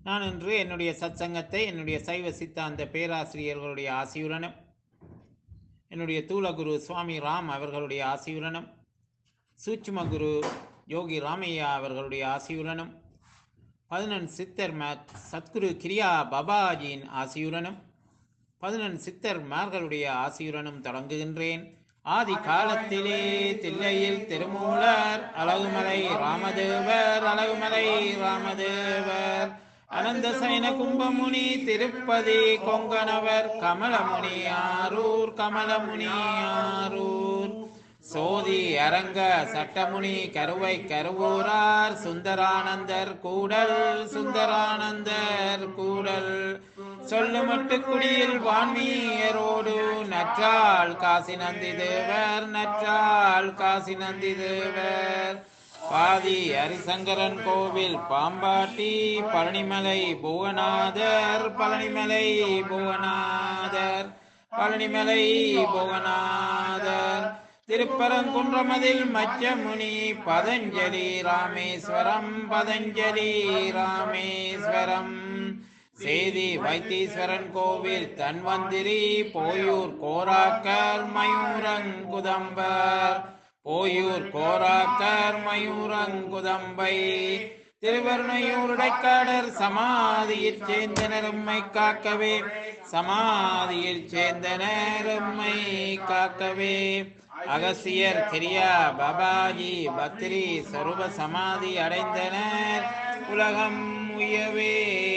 நான் இன்று என்னுடைய சத்சங்கத்தை என்னுடைய சைவ சித்தாந்த பேராசிரியர்களுடைய ஆசியுடனும் என்னுடைய தூலகுரு சுவாமி ராம் அவர்களுடைய ஆசியுடனும் சூட்சும குரு யோகி ராமையா அவர்களுடைய ஆசியுடனும் பதினெண் சித்தர் ம சத்குரு கிரியா பாபாஜியின் ஆசியுடனும் பதினெண் சித்தர் மார்களுடைய ஆசியுடனும் தொடங்குகின்றேன் ஆதி காலத்திலே தில்லையில் திருமூலர் அழகுமலை ராமதேவர் அழகுமலை ராமதேவர் அனந்த சைன கும்பமுனி திருப்பதி கொங்கணவர் கமலமுனி ஆரூர் கமலமுனி ஆரூர் சோதி அரங்க சட்டமுனி கருவை கருவூரார் சுந்தரானந்தர் கூடல் சுந்தரானந்தர் கூடல் சொல்லுமட்டு குடியில் வான்மீயரோடு நற்றாள் காசி நந்தி தேவர் நற்றாள் காசி நந்தி தேவர் பாதி ஹரிசங்கரன் கோவில் பாம்பாட்டி பழனிமலை புவனாதர் பழனிமலை புவனாதர் பழனிமலை புவனாதர் திருப்பரங்குன்றமதில் மச்சமுனி பதஞ்சலி ராமேஸ்வரம் பதஞ்சலி ராமேஸ்வரம் சேதி வைத்தீஸ்வரன் கோவில் தன்வந்திரி போயூர் கோராக்கர் மயூரங்குதம்பர் போயூர் கோராக்கர் மயூரங்குதம்பை திருவருணையூருடைக்காடர் சமாதியில் சேர்ந்தனர் உம்மை காக்கவே சமாதியில் சேர்ந்தனர் உம்மை காக்கவே அகசியர் கிரியா பாபாஜி பத்ரி சொருப சமாதி அடைந்தனர் உலகம் உயவே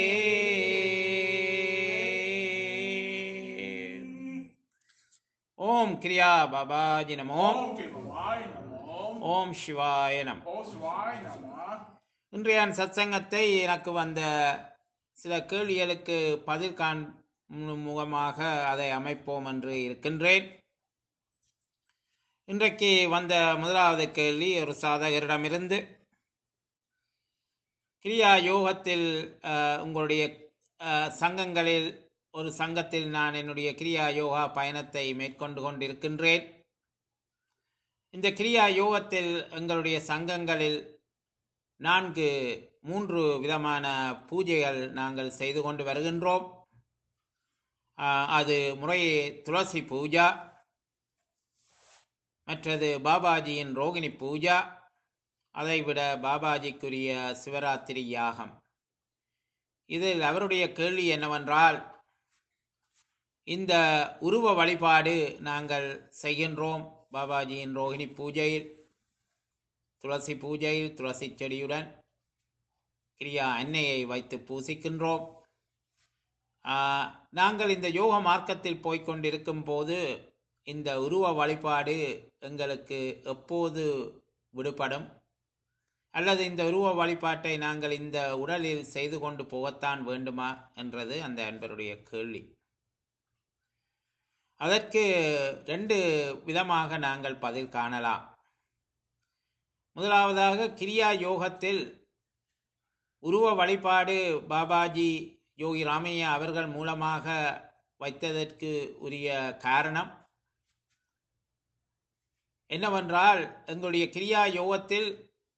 ஓம் கிரியா பாபாஜி நமோ ஓம் சிவாய நமோ ஓம் சிவாய நம ஓம் சிவாய நமோ இன்றைய சத்சங்கத்தை எனக்கு வந்த சில கேள்விகளுக்கு பதில் காண் முகமாக அதை அமைப்போம் என்று இருக்கின்றேன் இன்றைக்கு வந்த முதலாவது கேள்வி ஒரு சாதகரிடமிருந்து கிரியா யோகத்தில் அஹ், உங்களுடைய அஹ், சங்கங்களில் ஒரு சங்கத்தில் நான் என்னுடைய கிரியா யோகா பயணத்தை மேற்கொண்டு கொண்டிருக்கின்றேன் இந்த கிரியா யோகத்தில் எங்களுடைய சங்கங்களில் நான்கு மூன்று விதமான பூஜைகள் நாங்கள் செய்து கொண்டு வருகின்றோம் ஆஹ் அது முறையே துளசி பூஜா மற்றது பாபாஜியின் ரோகிணி பூஜா அதைவிட பாபாஜிக்குரிய சிவராத்திரி யாகம் இதில் அவருடைய கேள்வி என்னவென்றால் இந்த உருவ வழிபாடு நாங்கள் செய்கின்றோம் பாபாஜியின் ரோகிணி பூஜையில் துளசி பூஜையில் துளசி செடியுடன் கிரியா அன்னையை வைத்து பூசிக்கின்றோம் ஆஹ், நாங்கள் இந்த யோக மார்க்கத்தில் போய்க்கொண்டிருக்கும் போது இந்த உருவ வழிபாடு எங்களுக்கு எப்போது விடுபடும் அல்லது இந்த உருவ வழிபாட்டை நாங்கள் இந்த உடலில் செய்து கொண்டு போகத்தான் வேண்டுமா என்றது அந்த அன்பருடைய கேள்வி அதற்கு ரெண்டு விதமாக நாங்கள் பதில் காணலாம் முதலாவதாக கிரியா யோகத்தில் உருவ வழிபாடு பாபாஜி யோகி ராமையா அவர்கள் மூலமாக வைத்ததற்கு உரிய காரணம் என்னவென்றால் எங்களுடைய கிரியா யோகத்தில்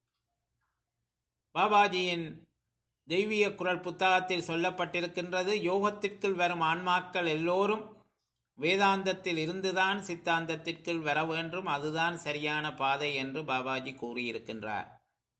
பாபாஜியின் தெய்வீக குரல் புத்தகத்தில் சொல்லப்பட்டிருக்கின்றது யோகத்திற்குள் வரும் ஆன்மாக்கள் எல்லோரும் வேதாந்தத்தில் இருந்துதான் சித்தாந்தத்திற்குள் வர வேண்டும் அதுதான் சரியான பாதை என்று பாபாஜி கூறியிருக்கின்றார்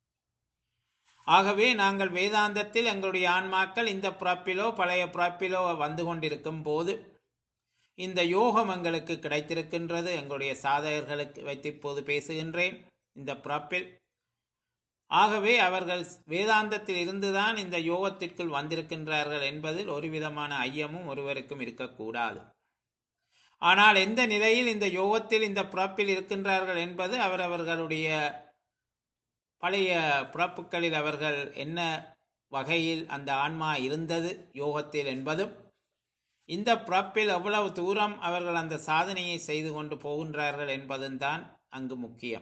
ஆகவே நாங்கள் வேதாந்தத்தில் எங்களுடைய ஆன்மாக்கள் இந்த பிறப்பிலோ பழைய பிறப்பிலோ வந்து கொண்டிருக்கும் போது இந்த யோகம் எங்களுக்கு கிடைத்திருக்கின்றது எங்களுடைய சாதகர்களுக்கு வைத்து இப்போது பேசுகின்றேன் இந்த பிறப்பில் ஆகவே அவர்கள் வேதாந்தத்தில் இருந்துதான் இந்த யோகத்திற்குள் வந்திருக்கின்றார்கள் என்பதில் ஒரு விதமான ஐயமும் ஒருவருக்கும் இருக்கக்கூடாது ஆனால் எந்த நிலையில் இந்த யோகத்தில் இந்த பிறப்பில் இருக்கின்றார்கள் என்பது அவரவர்களுடைய பழைய பிறப்புகளில் அவர்கள் என்ன வகையில் அந்த ஆன்மா இருந்தது யோகத்தில் என்பதும் இந்த பிறப்பில் எவ்வளவு தூரம் அவர்கள் அந்த சாதனையை செய்து கொண்டு போகின்றார்கள் என்பதும் தான் அங்கு முக்கியம்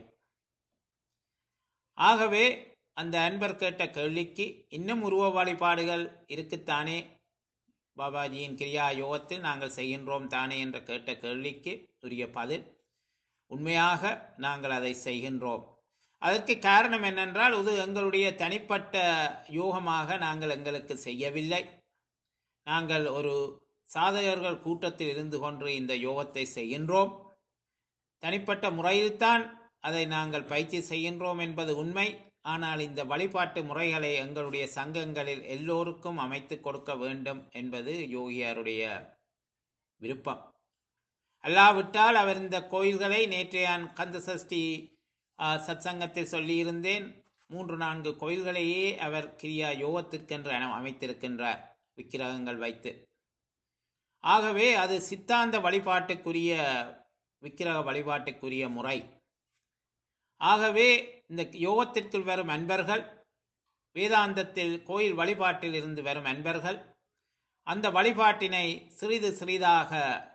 ஆகவே அந்த அன்பர் கேட்ட கேள்விக்கு இன்னும் உருவ வழிபாடுகள் இருக்குத்தானே பாபாஜியின் கிரியா யோகத்தில் நாங்கள் செய்கின்றோம் தானே என்ற கேட்ட கேள்விக்கு உரிய பதில் உண்மையாக நாங்கள் அதை செய்கின்றோம் அதற்கு காரணம் என்னென்றால் இது எங்களுடைய தனிப்பட்ட யோகமாக நாங்கள் எங்களுக்கு செய்யவில்லை நாங்கள் ஒரு சாதகர்கள் கூட்டத்தில் இருந்து கொண்டு இந்த யோகத்தை செய்கின்றோம் தனிப்பட்ட முறையில்தான் அதை நாங்கள் பயிற்சி செய்கின்றோம் என்பது உண்மை ஆனால் இந்த வழிபாட்டு முறைகளை எங்களுடைய சங்கங்களில் எல்லோருக்கும் அமைத்து கொடுக்க வேண்டும் என்பது யோகியாருடைய விருப்பம் அல்லாவிட்டால் அவர் இந்த கோயில்களை நேற்றையான் கந்த சஷ்டி ஆஹ், சத்சங்கத்தில் சொல்லியிருந்தேன் மூன்று நான்கு கோயில்களையே அவர் கிரியா யோகத்திற்கென்று அன- அமைத்திருக்கின்றார் விக்கிரகங்கள் வைத்து ஆகவே அது சித்தாந்த வழிபாட்டுக்குரிய விக்கிரக வழிபாட்டுக்குரிய முறை ஆகவே இந்த யோகத்திற்குள் வரும் அன்பர்கள் வேதாந்தத்தில் கோயில் வழிபாட்டில் இருந்து வரும் அன்பர்கள் அந்த வழிபாட்டினை சிறிது சிறிதாக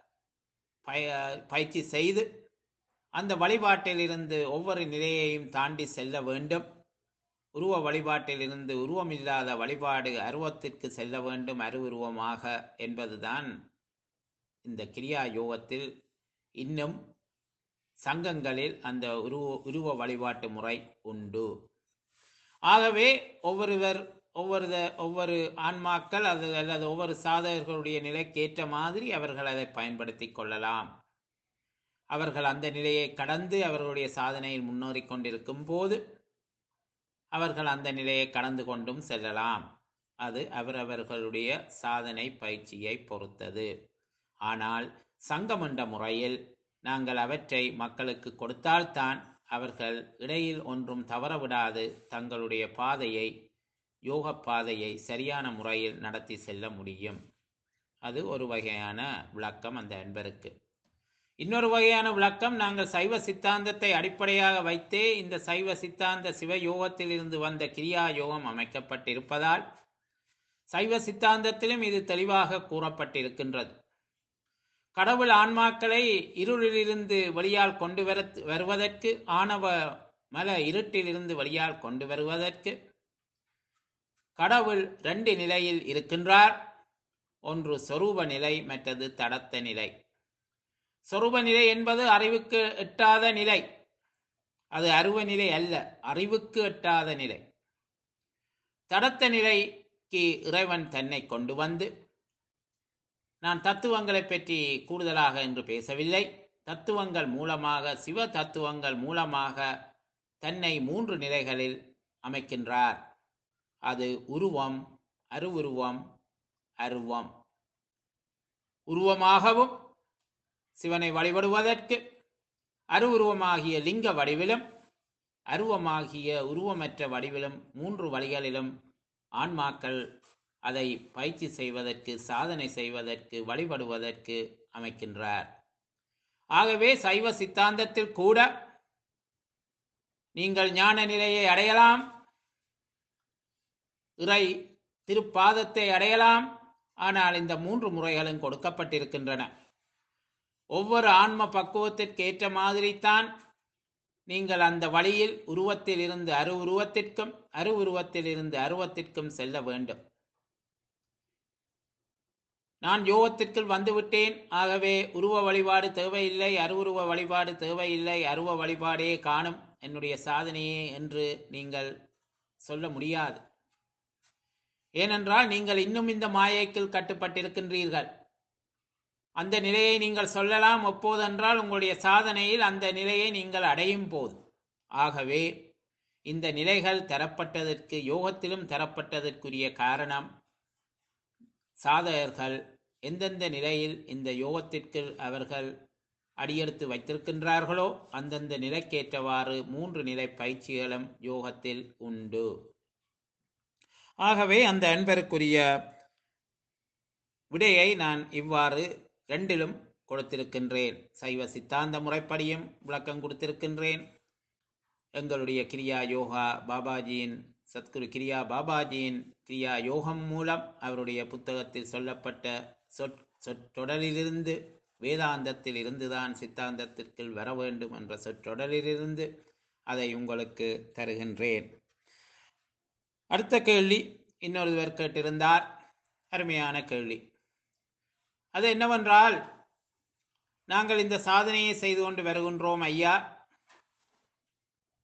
பய- பயிற்சி செய்து அந்த வழிபாட்டில் இருந்து ஒவ்வொரு நிலையையும் தாண்டி செல்ல வேண்டும் உருவ வழிபாட்டில் இருந்து உருவமில்லாத வழிபாடு அருவத்திற்கு செல்ல வேண்டும் அருவுருவமாக என்பதுதான் இந்த கிரியா யோகத்தில் இன்னும் சங்கங்களில் அந்த உருவ உருவ வழிபாட்டு முறை உண்டு ஆகவே ஒவ்வொருவர் ஒவ்வொரு ஒவ்வொரு ஆன்மாக்கள் அது அல்லது ஒவ்வொரு சாதகர்களுடைய நிலைக்கேற்ற மாதிரி அவர்கள் அதை பயன்படுத்தி கொள்ளலாம் அவர்கள் அந்த நிலையை கடந்து அவர்களுடைய சாதனையில் முன்னேறி கொண்டிருக்கும் போது அவர்கள் அந்த நிலையை கடந்து கொண்டும் செல்லலாம் அது அவரவர்களுடைய சாதனை பயிற்சியை பொறுத்தது ஆனால் சங்கமண்ட முறையில் நாங்கள் அவற்றை மக்களுக்கு கொடுத்தால்தான் அவர்கள் இடையில் ஒன்றும் தவறவிடாது தங்களுடைய பாதையை யோக பாதையை சரியான முறையில் நடத்தி செல்ல முடியும் அது ஒரு வகையான விளக்கம் அந்த அன்பருக்கு இன்னொரு வகையான விளக்கம் நாங்கள் சைவ சித்தாந்தத்தை அடிப்படையாக வைத்தே இந்த சைவ சித்தாந்த சிவ யோகத்தில் இருந்து வந்த கிரியா யோகம் அமைக்கப்பட்டிருப்பதால் சைவ சித்தாந்தத்திலும் இது தெளிவாக கூறப்பட்டிருக்கின்றது கடவுள் ஆன்மாக்களை இருளிலிருந்து வெளியால் கொண்டு வர வருவதற்கு ஆணவ மல இருட்டிலிருந்து வெளியால் கொண்டு வருவதற்கு கடவுள் ரெண்டு நிலையில் இருக்கின்றார் ஒன்று சொரூப நிலை மற்றது தடத்த நிலை சொரூப நிலை என்பது அறிவுக்கு எட்டாத நிலை அது அருவ நிலை அல்ல அறிவுக்கு எட்டாத நிலை தடத்த நிலைக்கு இறைவன் தன்னை கொண்டு வந்து நான் தத்துவங்களை பற்றி கூடுதலாக என்று பேசவில்லை தத்துவங்கள் மூலமாக சிவ தத்துவங்கள் மூலமாக தன்னை மூன்று நிலைகளில் அமைக்கின்றார் அது உருவம் அருவுருவம் அருவம் உருவமாகவும் சிவனை வழிபடுவதற்கு அருவுருவமாகிய லிங்க வடிவிலும் அருவமாகிய உருவமற்ற வடிவிலும் மூன்று வழிகளிலும் ஆன்மாக்கள் அதை பயிற்சி செய்வதற்கு சாதனை செய்வதற்கு வழிபடுவதற்கு அமைக்கின்றார் ஆகவே சைவ சித்தாந்தத்தில் கூட நீங்கள் ஞான நிலையை அடையலாம் இறை திருப்பாதத்தை அடையலாம் ஆனால் இந்த மூன்று முறைகளும் கொடுக்கப்பட்டிருக்கின்றன ஒவ்வொரு ஆன்ம பக்குவத்திற்கு ஏற்ற மாதிரித்தான் நீங்கள் அந்த வழியில் உருவத்தில் இருந்து அரு உருவத்திற்கும் அரு உருவத்தில் இருந்து அருவத்திற்கும் செல்ல வேண்டும் நான் யோகத்திற்குள் வந்துவிட்டேன் ஆகவே உருவ வழிபாடு தேவையில்லை அருவுருவ வழிபாடு தேவையில்லை அருவ வழிபாடே காணும் என்னுடைய சாதனையே என்று நீங்கள் சொல்ல முடியாது ஏனென்றால் நீங்கள் இன்னும் இந்த மாயைக்குள் கட்டுப்பட்டிருக்கின்றீர்கள் அந்த நிலையை நீங்கள் சொல்லலாம் எப்போதென்றால் உங்களுடைய சாதனையில் அந்த நிலையை நீங்கள் அடையும் போது ஆகவே இந்த நிலைகள் தரப்பட்டதற்கு யோகத்திலும் தரப்பட்டதற்குரிய காரணம் சாதகர்கள் எந்தெந்த நிலையில் இந்த யோகத்திற்கு அவர்கள் அடியெடுத்து வைத்திருக்கின்றார்களோ அந்தந்த நிலைக்கேற்றவாறு மூன்று நிலை பயிற்சிகளும் யோகத்தில் உண்டு ஆகவே அந்த அன்பருக்குரிய விடையை நான் இவ்வாறு ரெண்டிலும் கொடுத்திருக்கின்றேன் சைவ சித்தாந்த முறைப்படியும் விளக்கம் கொடுத்திருக்கின்றேன் எங்களுடைய கிரியா யோகா பாபாஜியின் சத்குரு கிரியா பாபாஜியின் கிரியா யோகம் மூலம் அவருடைய புத்தகத்தில் சொல்லப்பட்ட சொற் சொற்றொடரிலிருந்து வேதாந்தத்தில் இருந்துதான் சித்தாந்தத்திற்கு வர வேண்டும் என்ற சொற்றொடரிலிருந்து அதை உங்களுக்கு தருகின்றேன் அடுத்த கேள்வி இன்னொருவர் கேட்டிருந்தார் அருமையான கேள்வி அது என்னவென்றால் நாங்கள் இந்த சாதனையை செய்து கொண்டு வருகின்றோம் ஐயா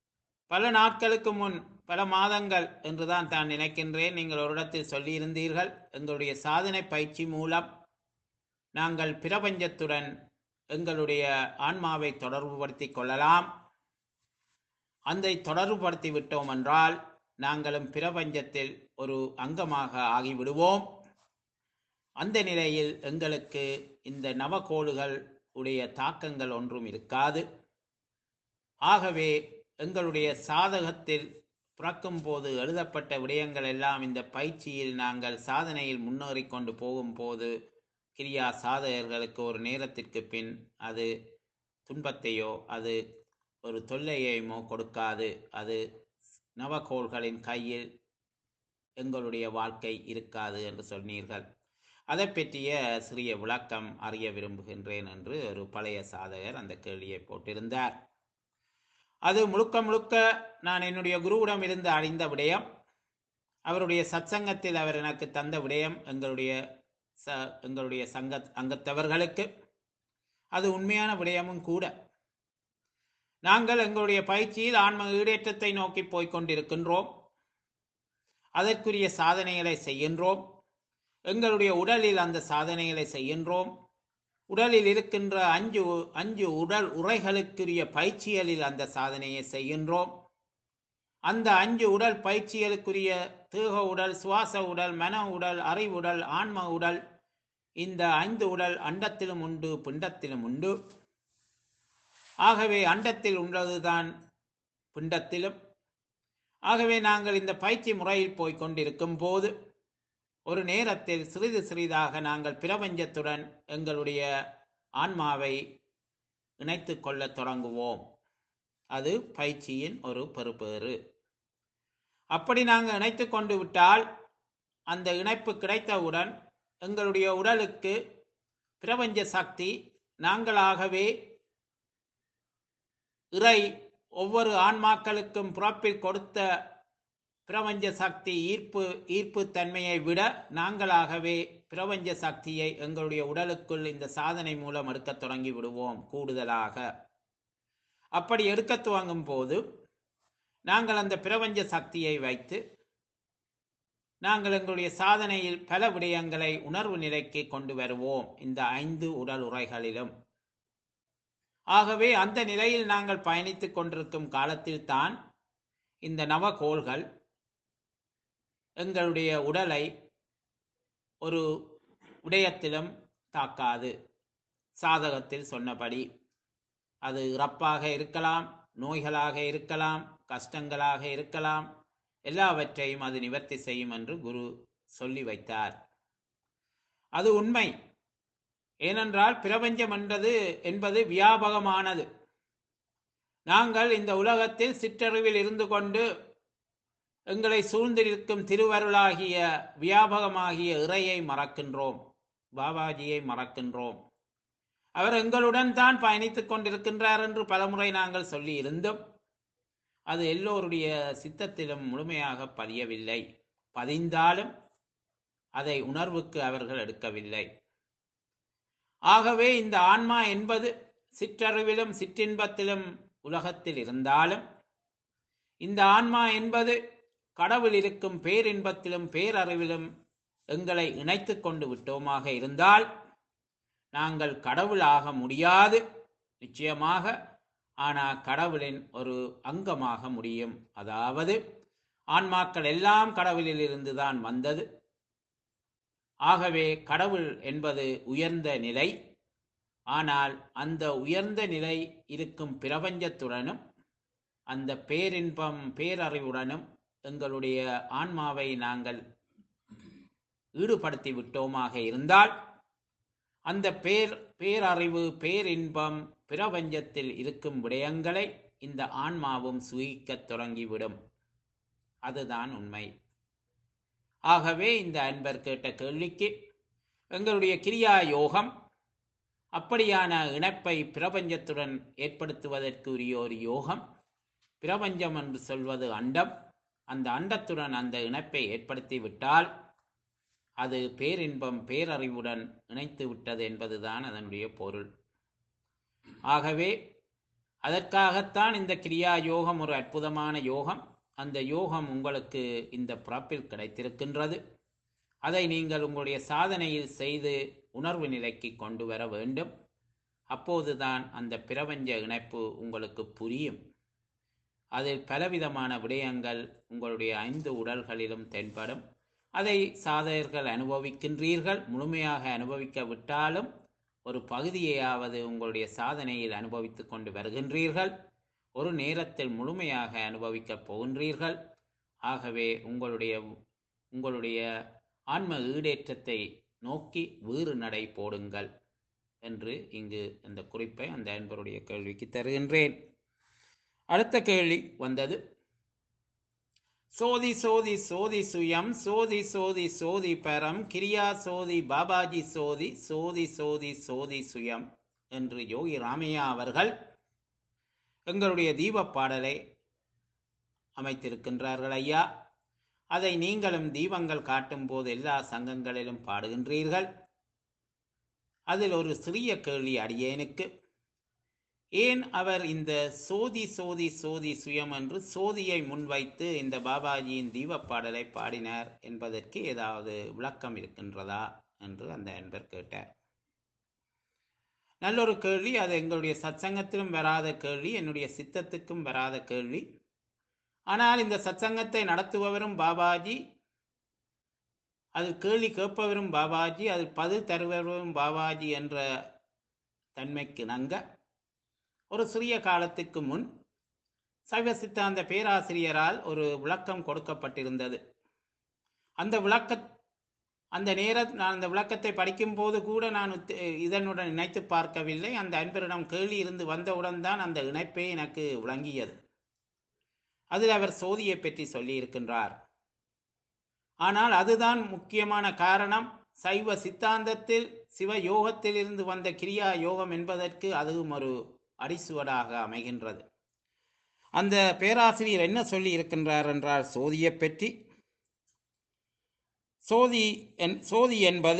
பல நாட்களுக்கு முன் பல மாதங்கள் என்றுதான் தான் நினைக்கின்றேன் நீங்கள் ஒரு இடத்தில் சொல்லியிருந்தீர்கள் எங்களுடைய சாதனை பயிற்சி மூலம் நாங்கள் பிரபஞ்சத்துடன் எங்களுடைய ஆன்மாவை தொடர்புபடுத்திக் கொள்ளலாம் அந்த தொடர்புபடுத்தி விட்டோம் என்றால் நாங்களும் பிரபஞ்சத்தில் ஒரு அங்கமாக ஆகிவிடுவோம் அந்த நிலையில் எங்களுக்கு இந்த நவகோள்கள் உடைய தாக்கங்கள் ஒன்றும் இருக்காது ஆகவே எங்களுடைய சாதகத்தில் பிறக்கும் போது எழுதப்பட்ட விடயங்கள் எல்லாம் இந்த பயிற்சியில் நாங்கள் சாதனையில் முன்னேறி கொண்டு போகும்போது கிரியா சாதகர்களுக்கு ஒரு நேரத்திற்கு பின் அது துன்பத்தையோ அது ஒரு தொல்லையையுமோ கொடுக்காது அது நவகோள்களின் கையில் எங்களுடைய வாழ்க்கை இருக்காது என்று சொன்னீர்கள் அதை பற்றிய சிறிய விளக்கம் அறிய விரும்புகின்றேன் என்று ஒரு பழைய சாதகர் அந்த கேள்வியை போட்டிருந்தார் அது முழுக்க முழுக்க நான் என்னுடைய குருவிடம் இருந்து அறிந்த விடயம் அவருடைய சத்சங்கத்தில் அவர் எனக்கு தந்த விடயம் எங்களுடைய ச எங்களுடைய சங்க அங்கத்தவர்களுக்கு அது உண்மையான விடயமும் கூட நாங்கள் எங்களுடைய பயிற்சியில் ஆன்ம ஈடேற்றத்தை நோக்கி போய்க் கொண்டிருக்கின்றோம் அதற்குரிய சாதனைகளை செய்கின்றோம் எங்களுடைய உடலில் அந்த சாதனைகளை செய்கின்றோம் உடலில் இருக்கின்ற அஞ்சு அஞ்சு உடல் உரைகளுக்குரிய பயிற்சிகளில் அந்த சாதனையை செய்கின்றோம் அந்த அஞ்சு உடல் பயிற்சிகளுக்குரிய தேக உடல் சுவாச உடல் மன உடல் அறிவுடல் ஆன்ம உடல் இந்த ஐந்து உடல் அண்டத்திலும் உண்டு பிண்டத்திலும் உண்டு ஆகவே அண்டத்தில் உள்ளதுதான் பிண்டத்திலும் ஆகவே நாங்கள் இந்த பயிற்சி முறையில் போய்க் கொண்டிருக்கும் போது ஒரு நேரத்தில் சிறிது சிறிதாக நாங்கள் பிரபஞ்சத்துடன் எங்களுடைய ஆன்மாவை இணைத்து கொள்ளத் தொடங்குவோம் அது பயிற்சியின் ஒரு பெறுபேறு அப்படி நாங்கள் இணைத்து கொண்டு விட்டால் அந்த இணைப்பு கிடைத்தவுடன் எங்களுடைய உடலுக்கு பிரபஞ்ச சக்தி நாங்களாகவே இறை ஒவ்வொரு ஆன்மாக்களுக்கும் பிறப்பில் கொடுத்த பிரபஞ்ச சக்தி ஈர்ப்பு ஈர்ப்பு தன்மையை விட நாங்களாகவே பிரபஞ்ச சக்தியை எங்களுடைய உடலுக்குள் இந்த சாதனை மூலம் எடுக்கத் தொடங்கி விடுவோம் கூடுதலாக அப்படி எடுக்க துவங்கும் போது நாங்கள் அந்த பிரபஞ்ச சக்தியை வைத்து நாங்கள் எங்களுடைய சாதனையில் பல விடயங்களை உணர்வு நிலைக்கு கொண்டு வருவோம் இந்த ஐந்து உடல் உரைகளிலும் ஆகவே அந்த நிலையில் நாங்கள் பயணித்துக் கொண்டிருக்கும் காலத்தில்தான் இந்த நவகோள்கள் எங்களுடைய உடலை ஒரு விடயத்திலும் தாக்காது சாதகத்தில் சொன்னபடி அது இறப்பாக இருக்கலாம் நோய்களாக இருக்கலாம் கஷ்டங்களாக இருக்கலாம் எல்லாவற்றையும் அது நிவர்த்தி செய்யும் என்று குரு சொல்லி வைத்தார் அது உண்மை ஏனென்றால் பிரபஞ்சம் என்றது என்பது வியாபகமானது நாங்கள் இந்த உலகத்தில் சிற்றறிவில் இருந்து கொண்டு எங்களை சூழ்ந்திருக்கும் திருவருளாகிய வியாபகமாகிய இறையை மறக்கின்றோம் பாபாஜியை மறக்கின்றோம் அவர் எங்களுடன் தான் பயணித்துக் கொண்டிருக்கின்றார் என்று பலமுறை நாங்கள் சொல்லி இருந்தோம் அது எல்லோருடைய சித்தத்திலும் முழுமையாக பதியவில்லை பதிந்தாலும் அதை உணர்வுக்கு அவர்கள் எடுக்கவில்லை ஆகவே இந்த ஆன்மா என்பது சிற்றறிவிலும் சிற்றின்பத்திலும் உலகத்தில் இருந்தாலும் இந்த ஆன்மா என்பது கடவுள் இருக்கும் பேரின்பத்திலும் பேரறிவிலும் எங்களை இணைத்து கொண்டு விட்டோமாக இருந்தால் நாங்கள் கடவுளாக முடியாது நிச்சயமாக ஆனால் கடவுளின் ஒரு அங்கமாக முடியும் அதாவது ஆன்மாக்கள் எல்லாம் கடவுளில் இருந்துதான் வந்தது ஆகவே கடவுள் என்பது உயர்ந்த நிலை ஆனால் அந்த உயர்ந்த நிலை இருக்கும் பிரபஞ்சத்துடனும் அந்த பேரின்பம் பேரறிவுடனும் எங்களுடைய ஆன்மாவை நாங்கள் ஈடுபடுத்தி விட்டோமாக இருந்தால் அந்த பேர் பேரறிவு பேரின்பம் பிரபஞ்சத்தில் இருக்கும் விடயங்களை இந்த ஆன்மாவும் சுகிக்கத் தொடங்கிவிடும் அதுதான் உண்மை ஆகவே இந்த அன்பர் கேட்ட கேள்விக்கு எங்களுடைய கிரியா யோகம் அப்படியான இணைப்பை பிரபஞ்சத்துடன் ஏற்படுத்துவதற்குரிய ஒரு யோகம் பிரபஞ்சம் என்று சொல்வது அண்டம் அந்த அண்டத்துடன் அந்த இணைப்பை ஏற்படுத்தி விட்டால் அது பேரின்பம் பேரறிவுடன் இணைத்து விட்டது என்பதுதான் அதனுடைய பொருள் ஆகவே அதற்காகத்தான் இந்த கிரியா யோகம் ஒரு அற்புதமான யோகம் அந்த யோகம் உங்களுக்கு இந்த பிறப்பில் கிடைத்திருக்கின்றது அதை நீங்கள் உங்களுடைய சாதனையில் செய்து உணர்வு நிலைக்கு கொண்டு வர வேண்டும் அப்போதுதான் அந்த பிரபஞ்ச இணைப்பு உங்களுக்கு புரியும் அதில் பலவிதமான விடயங்கள் உங்களுடைய ஐந்து உடல்களிலும் தென்படும் அதை சாதகர்கள் அனுபவிக்கின்றீர்கள் முழுமையாக அனுபவிக்க விட்டாலும் ஒரு பகுதியையாவது உங்களுடைய சாதனையில் அனுபவித்துக் கொண்டு வருகின்றீர்கள் ஒரு நேரத்தில் முழுமையாக அனுபவிக்கப் போகின்றீர்கள் ஆகவே உங்களுடைய உங்களுடைய ஆன்ம ஈடேற்றத்தை நோக்கி வீறு நடை போடுங்கள் என்று இங்கு அந்த குறிப்பை அந்த அன்பருடைய கேள்விக்கு தருகின்றேன் அடுத்த கேள்வி வந்தது சோதி சோதி சோதி சுயம் சோதி சோதி சோதி பரம் கிரியா சோதி பாபாஜி சோதி சோதி சோதி சோதி சுயம் என்று யோகி ராமையா அவர்கள் எங்களுடைய தீபப் பாடலை அமைத்திருக்கின்றார்கள் ஐயா அதை நீங்களும் தீபங்கள் காட்டும் போது எல்லா சங்கங்களிலும் பாடுகின்றீர்கள் அதில் ஒரு சிறிய கேள்வி அடியேனுக்கு ஏன் அவர் இந்த சோதி சோதி சோதி சுயம் என்று சோதியை முன்வைத்து இந்த பாபாஜியின் தீபப் பாடலை பாடினார் என்பதற்கு ஏதாவது விளக்கம் இருக்கின்றதா என்று அந்த அன்பர் கேட்டார் நல்லொரு கேள்வி அது எங்களுடைய சத்சங்கத்திலும் வராத கேள்வி என்னுடைய சித்தத்துக்கும் வராத கேள்வி ஆனால் இந்த சத்சங்கத்தை நடத்துபவரும் பாபாஜி அது கேள்வி கேட்பவரும் பாபாஜி அது பதில் தருபவரும் பாபாஜி என்ற தன்மைக்கு நங்க ஒரு சிறிய காலத்துக்கு முன் சைவ சித்தாந்த பேராசிரியரால் ஒரு விளக்கம் கொடுக்கப்பட்டிருந்தது அந்த விளக்க அந்த நேர நான் அந்த விளக்கத்தை படிக்கும் போது கூட நான் உத்- இதனுடன் இணைத்து பார்க்கவில்லை அந்த அன்பரிடம் கேள்வி இருந்து வந்தவுடன் தான் அந்த இணைப்பே எனக்கு விளங்கியது அதில் அவர் சோதியை பற்றி சொல்லியிருக்கின்றார் ஆனால் அதுதான் முக்கியமான காரணம் சைவ சித்தாந்தத்தில் சிவ யோகத்தில் இருந்து வந்த கிரியா யோகம் என்பதற்கு அதுவும் ஒரு அடிசுவடாக அமைகின்றது அந்த பேராசிரியர் என்ன சொல்லி இருக்கின்றார் என்றால் சோதியை பற்றி சோதி என் சோதி என்பது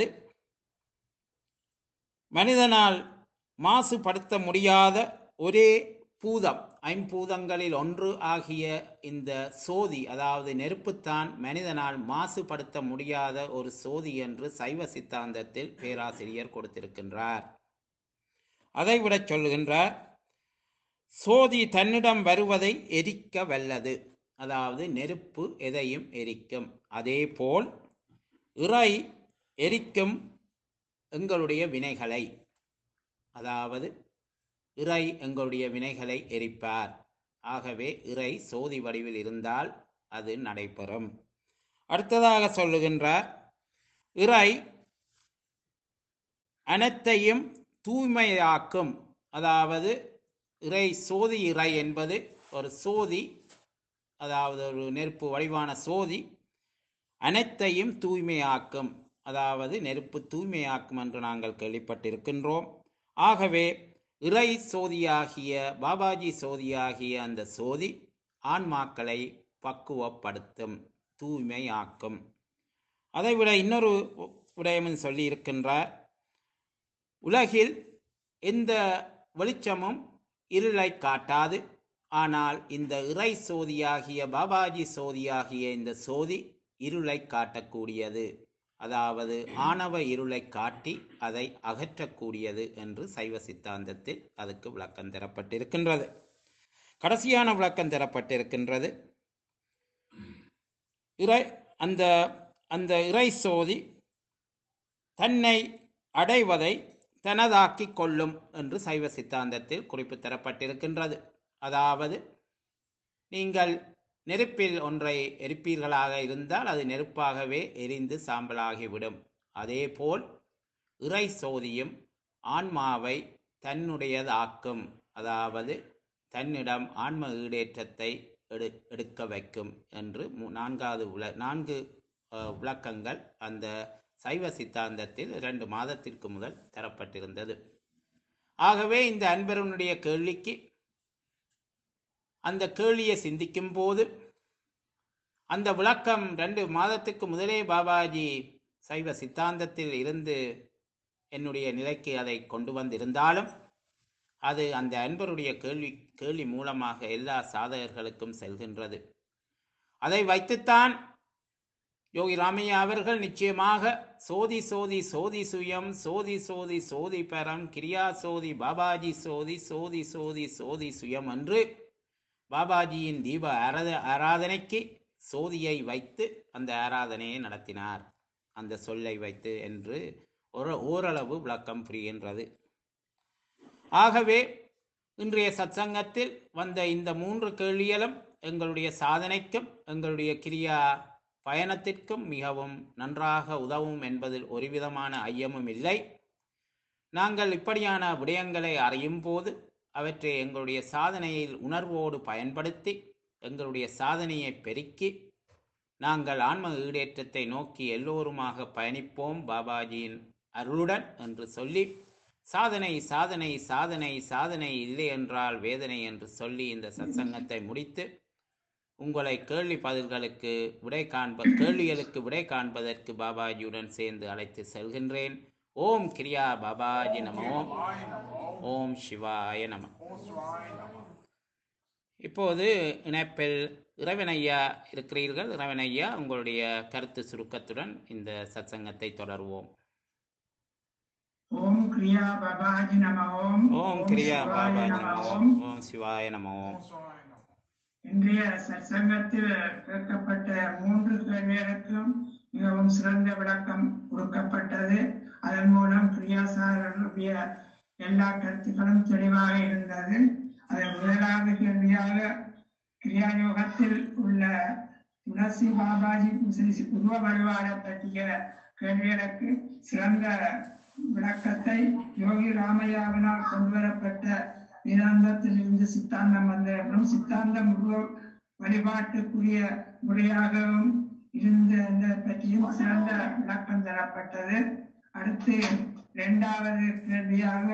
மனிதனால் மாசுபடுத்த முடியாத ஒரே பூதம் ஐம்பூதங்களில் ஒன்று ஆகிய இந்த சோதி அதாவது நெருப்புத்தான் மனிதனால் மாசுபடுத்த முடியாத ஒரு சோதி என்று சைவ சித்தாந்தத்தில் பேராசிரியர் கொடுத்திருக்கின்றார் அதைவிட சொல்லுகின்றார் சோதி தன்னிடம் வருவதை எரிக்க வல்லது அதாவது நெருப்பு எதையும் எரிக்கும் அதேபோல் இறை எரிக்கும் எங்களுடைய வினைகளை அதாவது இறை எங்களுடைய வினைகளை எரிப்பார் ஆகவே இறை சோதி வடிவில் இருந்தால் அது நடைபெறும் அடுத்ததாக சொல்லுகின்றார் இறை அனைத்தையும் தூய்மையாக்கும் அதாவது இறை சோதி இறை என்பது ஒரு சோதி அதாவது ஒரு நெருப்பு வடிவான சோதி அனைத்தையும் தூய்மையாக்கும் அதாவது நெருப்பு தூய்மையாக்கும் என்று நாங்கள் கேள்விப்பட்டிருக்கின்றோம் ஆகவே இறை சோதியாகிய பாபாஜி சோதியாகிய அந்த சோதி ஆன்மாக்களை பக்குவப்படுத்தும் தூய்மையாக்கும் அதைவிட இன்னொரு விடயமும் சொல்லி இருக்கின்றார் உலகில் எந்த வெளிச்சமும் இருளை காட்டாது ஆனால் இந்த இறை சோதியாகிய பாபாஜி சோதியாகிய இந்த சோதி இருளை காட்டக்கூடியது அதாவது ஆணவ இருளை காட்டி அதை அகற்றக்கூடியது என்று சைவ சித்தாந்தத்தில் அதுக்கு விளக்கம் தரப்பட்டிருக்கின்றது கடைசியான விளக்கம் தரப்பட்டிருக்கின்றது இறை அந்த அந்த இறை சோதி தன்னை அடைவதை தனதாக்கிக் கொள்ளும் என்று சைவ சித்தாந்தத்தில் குறிப்பு தரப்பட்டிருக்கின்றது அதாவது நீங்கள் நெருப்பில் ஒன்றை எரிப்பீர்களாக இருந்தால் அது நெருப்பாகவே எரிந்து சாம்பலாகிவிடும் அதேபோல் இறை சோதியும் ஆன்மாவை தன்னுடையதாக்கும் அதாவது தன்னிடம் ஆன்ம ஈடேற்றத்தை எடு எடுக்க வைக்கும் என்று மு- நான்காவது உல நான்கு அஹ், விளக்கங்கள் அந்த சைவ சித்தாந்தத்தில் இரண்டு மாதத்திற்கு முதல் தரப்பட்டிருந்தது ஆகவே இந்த அன்பரனுடைய கேள்விக்கு அந்த கேள்வியை சிந்திக்கும் போது அந்த விளக்கம் ரெண்டு மாதத்துக்கு முதலே பாபாஜி சைவ சித்தாந்தத்தில் இருந்து என்னுடைய நிலைக்கு அதை கொண்டு வந்திருந்தாலும் அது அந்த அன்பருடைய கேள்வி கேள்வி மூலமாக எல்லா சாதகர்களுக்கும் செல்கின்றது அதை வைத்துத்தான் யோகி ராமையா அவர்கள் நிச்சயமாக சோதி சோதி சோதி சுயம் சோதி சோதி சோதி பரம் கிரியா சோதி பாபாஜி சோதி சோதி சோதி சோதி சுயம் என்று பாபாஜியின் தீப ஆராத ஆராதனைக்கு சோதியை வைத்து அந்த ஆராதனையை நடத்தினார் அந்த சொல்லை வைத்து என்று ஒரு ஓரளவு விளக்கம் புரிகின்றது ஆகவே இன்றைய சத்சங்கத்தில் வந்த இந்த மூன்று கேள்விகளும் எங்களுடைய சாதனைக்கும் எங்களுடைய கிரியா பயணத்திற்கும் மிகவும் நன்றாக உதவும் என்பதில் ஒருவிதமான ஐயமும் இல்லை நாங்கள் இப்படியான விடயங்களை அறியும் போது அவற்றை எங்களுடைய சாதனையில் உணர்வோடு பயன்படுத்தி எங்களுடைய சாதனையை பெருக்கி நாங்கள் ஆன்ம ஈடேற்றத்தை நோக்கி எல்லோருமாக பயணிப்போம் பாபாஜியின் அருளுடன் என்று சொல்லி சாதனை சாதனை சாதனை சாதனை இல்லை என்றால் வேதனை என்று சொல்லி இந்த சத்சங்கத்தை முடித்து உங்களை கேள்வி பதில்களுக்கு விடை காண்ப கேள்விகளுக்கு விடை காண்பதற்கு பாபாஜியுடன் சேர்ந்து அழைத்து செல்கின்றேன் ஓம் கிரியா பாபாஜி நமோ சிவாய நமோ ஓம் சிவாய நம ஓம் சிவாய நமோ இப்போது இணைப்பில் இறைவனையா இருக்கிறீர்கள் இறைவனையா உங்களுடைய கருத்து சுருக்கத்துடன் இந்த சத்சங்கத்தை தொடர்வோம் ஓம் கிரியா பாபாஜி நம ஓம் ஓம் கிரியா சிவாய பாபாஜி நம நமோ ஓம் ஓம் சிவாய நமோ ஓம் சிவாய நமோ இன்றைய சற்சங்கத்தில் கேட்கப்பட்ட மூன்று கேள்விகளுக்கும் மிகவும் சிறந்த விளக்கம் கொடுக்கப்பட்டது அதன் மூலம் கிரியாசாரருடைய எல்லா கருத்துக்களும் தெளிவாக இருந்தது அதன் முதலாவது கேள்வியாக கிரியா யோகத்தில் உள்ள துளசி பாபாஜி முஸ்லிசி உருவ வழிபாடை பற்றிய கேள்விகளுக்கு சிறந்த விளக்கத்தை யோகி ராமையாவினால் கொண்டு வரப்பட்ட வேதாந்தத்தில் இருந்து சித்தாந்தம் வந்த என்றும் சித்தாந்தம் உருவ வழிபாட்டுக்குரிய முறையாகவும் இருந்த பற்றியும் சிறந்த விளக்கம் தரப்பட்டது அடுத்து இரண்டாவது கேள்வியாக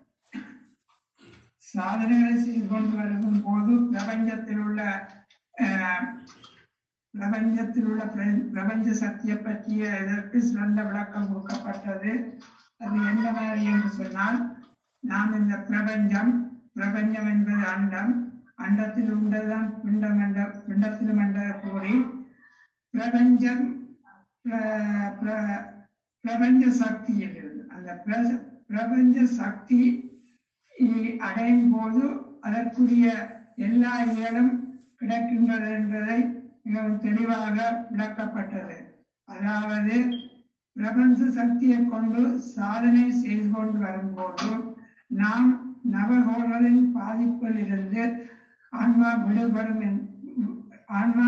சாதனைகளை செய்து கொண்டு வரும் போது பிரபஞ்சத்தில் உள்ள அஹ், பிரபஞ்சத்தில் உள்ள பிர- பிரபஞ்ச சக்தியை பற்றிய இதற்கு சிறந்த விளக்கம் கொடுக்கப்பட்டது அது என்ன மாதிரி என்று சொன்னால் நாம் இந்த பிரபஞ்சம் பிரபஞ்சம் என்பது அண்டம் அண்டத்தில் உள்ளதுதான் பிண்டம் என்ற பிண்டத்திலும் என்ற கூறி பிரபஞ்சம் பிர- பிர- பிரபஞ்ச சக்தியில் இருந்து அந்த பிர- பிரபஞ்ச சக்தி இ- அடையும் போது அதற்குரிய எல்லா இயலும் கிடைக்கின்றது என்பதை மிகவும் தெளிவாக விளக்கப்பட்டது அதாவது பிரபஞ்ச சக்தியை கொண்டு சாதனை செய்து கொண்டு வரும்போது நாம் நவகோள்களின் பாதிப்பில் இருந்து ஆன்மா விடுபடும் என்- ஆன்மா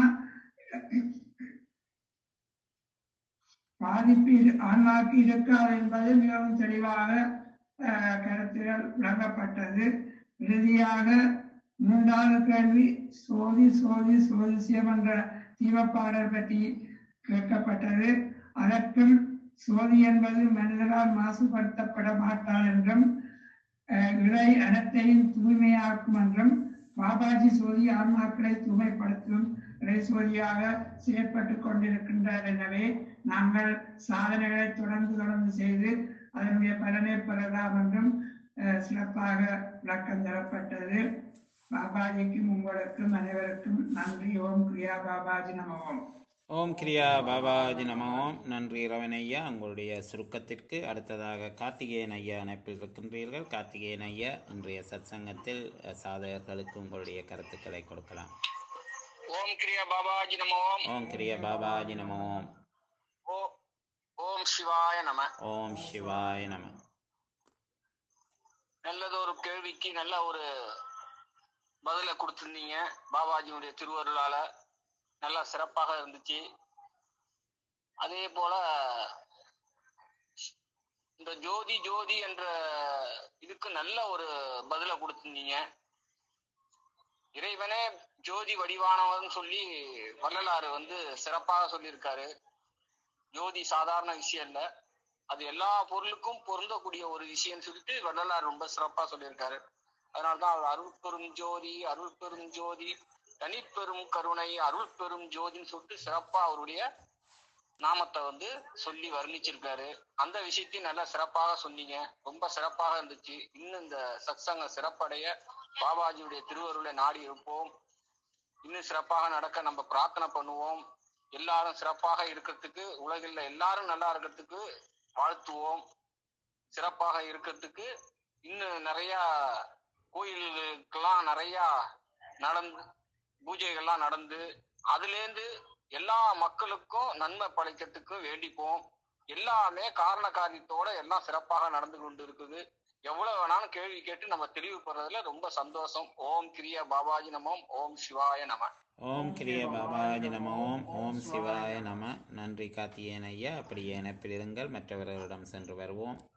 பாதிப்பு இரு- ஆன்மாக்கு இருக்காது என்பது மிகவும் தெளிவாக அஹ், கருத்துகள் விளக்கப்பட்டது இறுதியாக மூன்றாவது கேள்வி சோதி சோதி சோதிசியம் என்ற தீவப்பாடல் பற்றி கேட்கப்பட்டது அதற்கும் சோதி என்பது மனிதரால் மாசுபடுத்தப்பட மாட்டார் என்றும் அஹ், இறை அனைத்தையும் தூய்மையாக்கும் என்றும் பாபாஜி சோதி ஆன்மாக்களை தூய்மைப்படுத்தும் இறை சோதியாக செயற்பட்டு கொண்டிருக்கின்றார் எனவே நாங்கள் சாதனைகளை தொடர்ந்து தொடர்ந்து செய்து அதனுடைய பலனை பெறலாம் என்றும் அஹ், சிறப்பாக விளக்கம் தரப்பட்டது பாபாஜிக்கும் உங்களுக்கும் அனைவருக்கும் நன்றி ஓம் பிரியா பாபாஜி நம ஓம் ஓம் கிரியா பாபாஜி நமோ நன்றி ரவன் ஐயா உங்களுடைய சுருக்கத்திற்கு அடுத்ததாக கார்த்திகேயன் ஐயா இணைப்பில் இருக்கின்றீர்கள் கார்த்திகேயன் ஐயா இன்றைய சத்சங்கத்தில் அஹ், சாதகர்களுக்கு உங்களுடைய கருத்துக்களை கொடுக்கலாம் ஓம் கிரியா பாபாஜி நமோ ஓம் கிரியா பாபாஜி நமோ ஓ ஓம் சிவாய நம ஓம் சிவாய நம நல்லது ஒரு கேள்விக்கு நல்ல ஒரு பதில கொடுத்திருந்தீங்க பாபாஜியுடைய திருவருளால நல்லா சிறப்பாக இருந்துச்சு அதே போல இந்த ஜோதி ஜோதி என்ற இதுக்கு நல்ல ஒரு பதில கொடுத்திருந்தீங்க இறைவனே ஜோதி வடிவானவன் சொல்லி வள்ளலாறு வந்து சிறப்பாக சொல்லியிருக்காரு ஜோதி சாதாரண விஷயம் இல்ல அது எல்லா பொருளுக்கும் பொருந்தக்கூடிய ஒரு விஷயம் சொல்லிட்டு வள்ளலார் ரொம்ப சிறப்பா சொல்லியிருக்காரு அதனாலதான் அவர் அருள் பெரும் ஜோதி அருள் பெரும் ஜோதி தனிப்பெரும் கருணை அருள் பெரும் ஜோதின்னு சொல்லிட்டு சிறப்பா அவருடைய நாமத்தை வந்து சொல்லி வர்ணிச்சிருக்காரு அந்த விஷயத்தையும் நல்லா சிறப்பாக சொன்னீங்க ரொம்ப சிறப்பாக இருந்துச்சு இன்னும் இந்த சத்சங்க சிறப்படைய பாபாஜியுடைய திருவருளை நாடி இருப்போம் இன்னும் சிறப்பாக நடக்க நம்ம பிரார்த்தனை பண்ணுவோம் எல்லாரும் சிறப்பாக இருக்கிறதுக்கு உலகில் எல்லாரும் நல்லா இருக்கிறதுக்கு வாழ்த்துவோம் சிறப்பாக இருக்கிறதுக்கு இன்னும் நிறைய கோயிலுக்கெல்லாம் நிறைய நடந்து பூஜைகள்லாம் நடந்து அதுலேருந்து எல்லா மக்களுக்கும் நன்மை படைக்கிறதுக்கு வேண்டிப்போம் எல்லாமே காரண காரியத்தோட எல்லாம் சிறப்பாக நடந்து கொண்டு இருக்குது எவ்வளவு வேணாலும் கேள்வி கேட்டு நம்ம தெளிவு பெறதுல ரொம்ப சந்தோஷம் ஓம் கிரியா பாபாஜி நமம் ஓம் சிவாய நம ஓம் கிரிய பாபாஜி நம ஓம் ஓம் சிவாய நம நன்றி கார்த்தியேயன் ஐயா அப்படியே இணைப்பில் இருங்கள் மற்றவர்களிடம் சென்று வருவோம்